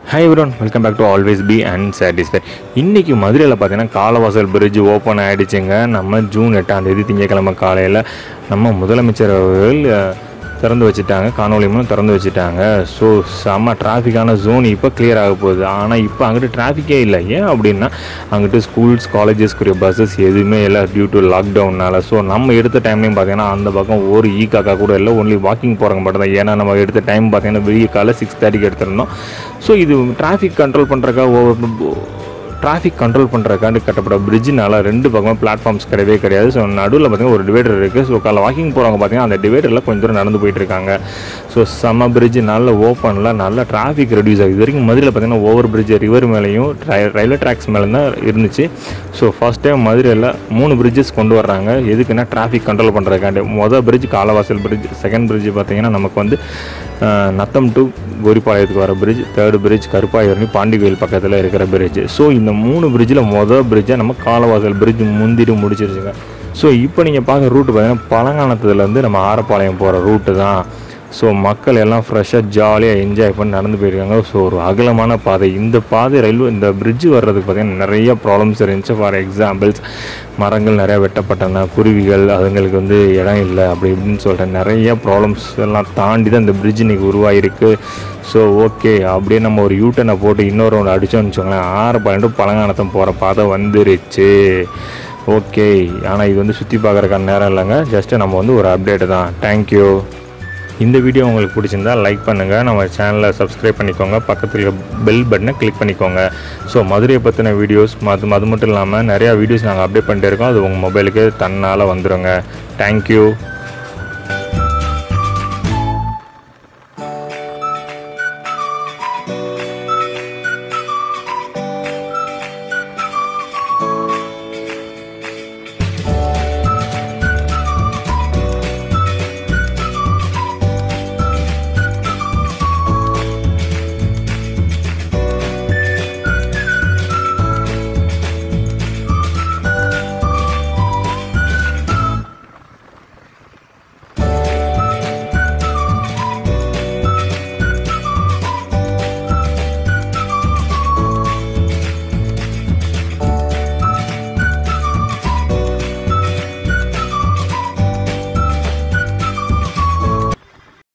high everyone welcome back to always be and satisfied இன்றைக்கி மதுரையில் பார்த்தீங்கன்னா காலவாசல் பிரிட்ஜ் ஓப்பன் ஆகிடுச்சுங்க நம்ம ஜூன் எட்டாம் தேதி திங்கக்கிழமை காலையில் நம்ம முதலமைச்சர் அவர்கள் அஹ், திறந்து வச்சுட்டாங்க காணொலி மூலம் திறந்து வச்சுட்டாங்க ஸோ செம்ம டிராஃபிக்கான ஜோன் இப்போ clear ஆக போகுது ஆனால் இப்போ அங்கிட்டு டிராஃபிக்கே இல்லை ஏன் அப்படின்னா அங்கிட்டு ஸ்கூல்ஸ் காலேஜஸ்க்குரிய பஸ்ஸஸ் எதுவுமே இல்லை டியூ டு லாக்டவுனால் ஸோ நம்ம எடுத்த டைம்லையும் பார்த்தீங்கன்னா அந்த பக்கம் ஒரு ஈ காக்கா கூட இல்லை ஒன்லி வாக்கிங் போகிறவங்க மட்டும் தான் ஏன்னா நம்ம எடுத்த டைம் பார்த்தீங்கன்னா விடிய காலை சிக்ஸ் தேர்ட்டிக்கு எடுத்திருந்தோம் ஸோ இது டிராஃபிக் கண்ட்ரோல் பண்ணுறக்கா டிராஃபிக் கண்ட்ரோல் பண்ணுறக்காண்டு கட்டப்பட்ட பிரிட்ஜினால ரெண்டு பக்கமும் பிளாட்ஃபார்ம்ஸ் கிடையவே கிடையாது ஸோ நடுவில் பார்த்தீங்கன்னா ஒரு டிவைடர் இருக்குது ஸோ காலை வாக்கிங் போகிறவங்க பார்த்தீங்கன்னா அந்த டிவைடரில் கொஞ்சம் தூரம் நடந்து போயிட்டு இருக்காங்க ஸோ செம்ம பிரிட்ஜ் நல்ல ஓப்பனில் நல்ல டிராஃபிக் ரெடியூஸ் ஆகுது இது வரைக்கும் மதுரையில் பார்த்தீங்கன்னா ஓவர் பிரிட்ஜ் ரிவர் மேலேயும் ரயில்வே ட்ராக்ஸ் மேலே தான் இருந்துச்சு ஸோ ஃபர்ஸ்ட் டைம் மதுரையில் மூணு பிரிட்ஜஸ் கொண்டு வர்றாங்க எதுக்குன்னா டிராஃபிக் கண்ட்ரோல் பண்ணுறதுக்காண்டி மொதல் bridge Kalavasal bridge second bridge பார்த்தீங்கன்னா நமக்கு வந்து அஹ், நத்தம் டு கோரிப்பாளையத்துக்கு வர bridge third bridge Karuppayurani Pandi Kovil பக்கத்தில் இருக்கிற பிரிட்ஜ் ஸோ இந்த மூணு பிரிட்ஜில் மொதல் பிரிட்ஜை நம்ம காலவாசல் பிரிட்ஜ் முந்திட்டு முடிச்சிருச்சுங்க ஸோ இப்போ நீங்கள் பார்க்குற ரூட்டு பார்த்தீங்கன்னா பழங்கானத்துலேருந்து நம்ம ஆரப்பாளையம் போகிற ரூட்டு தான் ஸோ மக்கள் எல்லாம் ஃப்ரெஷ்ஷாக ஜாலியாக என்ஜாய் பண்ணி நடந்து போயிருக்காங்க ஸோ ஒரு அகலமான பாதை இந்த பாதை ரயில்வே இந்த பிரிட்ஜ் வர்றதுக்கு பார்த்தீங்கன்னா நிறைய ப்ராப்ளம்ஸ் இருந்துச்சு ஃபார் எக்ஸாம்பிள்ஸ் மரங்கள் நிறையா வெட்டப்பட்டன குருவிகள் அதுங்களுக்கு வந்து இடம் இல்லை அப்படி இப்படின்னு சொல்லிட்டு நிறைய ப்ராப்ளம்ஸ் எல்லாம் தாண்டி தான் இந்த பிரிட்ஜ் இன்னைக்கு உருவாயிருக்கு ஸோ ஓகே அப்படியே நம்ம ஒரு யூட்டனை போட்டு இன்னொரு ஒன்று அடித்தோம்னு வச்சுக்கோங்களேன் ஆறு பன்னெண்டு பழங்கானத்தம் போகிற பாதை வந்துருச்சு ஓகே ஆனால் இது வந்து சுற்றி பார்க்குறக்கான நேரம் இல்லைங்க ஜஸ்ட்டு நம்ம வந்து ஒரு அப்டேட்டு தான் தேங்க்யூ இந்த வீடியோ உங்களுக்கு பிடிச்சிருந்தா லைக் பண்ணுங்கள் நம்ம சேனலை சப்ஸ்கிரைப் பண்ணிக்கோங்க பக்கத்தில் பெல் பட்டனை கிளிக் பண்ணிக்கோங்க ஸோ மதுரையை பற்றின வீடியோஸ் அது அது மட்டும் இல்லாமல் நிறையா வீடியோஸ் நாங்கள் அப்டேட் பண்ணிட்டு இருக்கோம் அது உங்கள் மொபைலுக்கு தன்னால் வந்துடுங்க தேங்க்யூ